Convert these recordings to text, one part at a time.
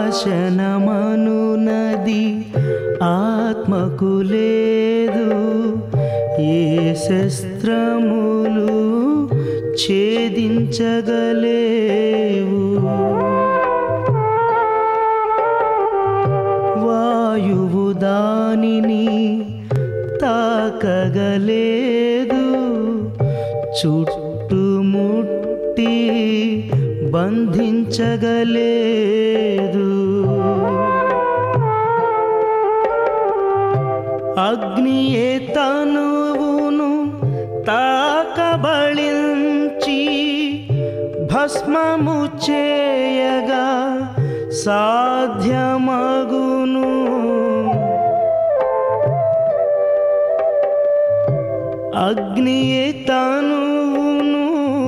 నాశనమనునది ఆత్మకు లేదు ఏ శస్త్రములు ఛేదించగలేవు వాయువు దానిని తాకగలేదు చుట్టుముట్టి బంధించగలేదు అగ్నియే తనువును తాకబళించి భస్మము చేయగా సాధ్యమగును అగ్నియే తనువును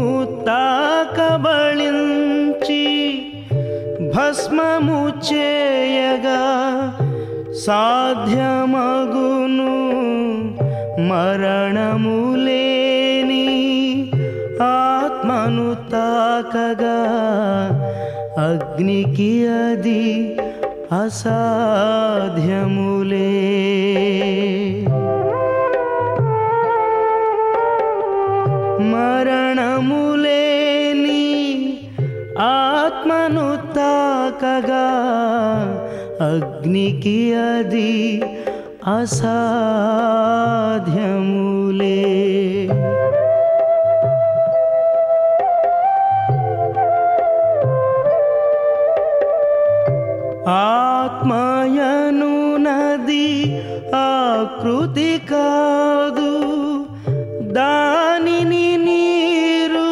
తాకబళించి భస్మము చేయగా సాధ్యమగును మరణము లేని ఆత్మను తాకగా అగ్నికి అది అసాధ్యములే మరణములేని ఆత్మను తాకగా అగ్నికి అది అసాధ్యములే ఆత్మయను నది ఆకృతి కాదు దానిని నీరు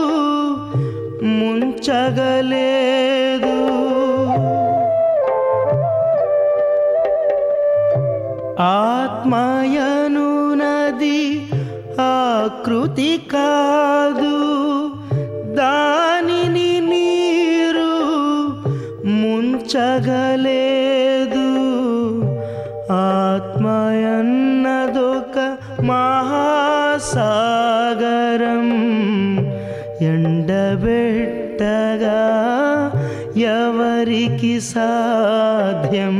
ముంచగలేదు ఆత్మయను నది ఆకృతి కాదు దానిని నీరు ముంచగలేదు ఆత్మయన్నదొక మహాసాగరం ఎండబెట్టగా ఎవరికి సాధ్యం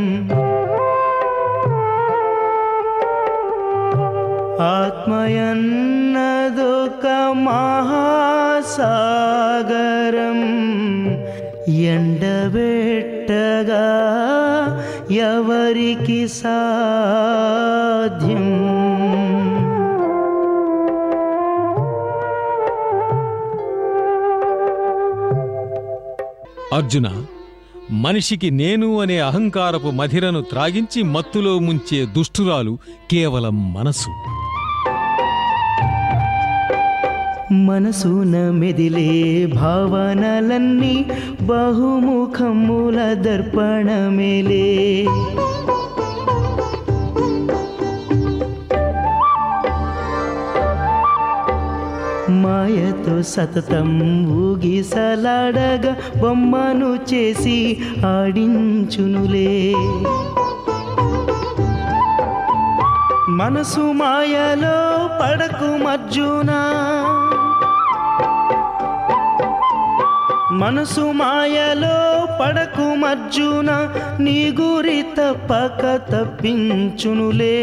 ఆత్మయన్నదొక మహాసాగరం ఎండబెట్టగా ఎవరికి సాధ్యం అర్జున మనిషికి నేను అనే అహంకారపు మధిరను త్రాగించి మత్తులో ముంచే దుష్టురాలు కేవలం మనసు మనసున మెదిలే భావనలన్నీ బహుముఖముల దర్పణమేలే మాయతో సతతం ఊగిసలాడగా బొమ్మను చేసి ఆడించునులే మనసు మాయలో పడకు మర్జునా మనసు మాయలో పడకు మర్జున నీ గురి తప్పక తప్పించునులే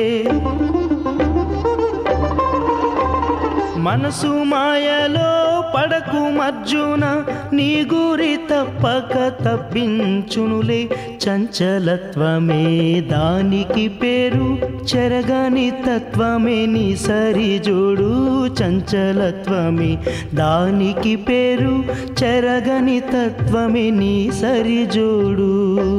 మనసు మాయలో పడకు మర్జున నీ గురి తప్పక తప్పించునులే చంచలత్వమే దానికి పేరు చెరగని తత్వమే నీ సరిజోడు చంచలత్వమే దానికి పేరు చెరగని తత్వమే నీ సరిజోడు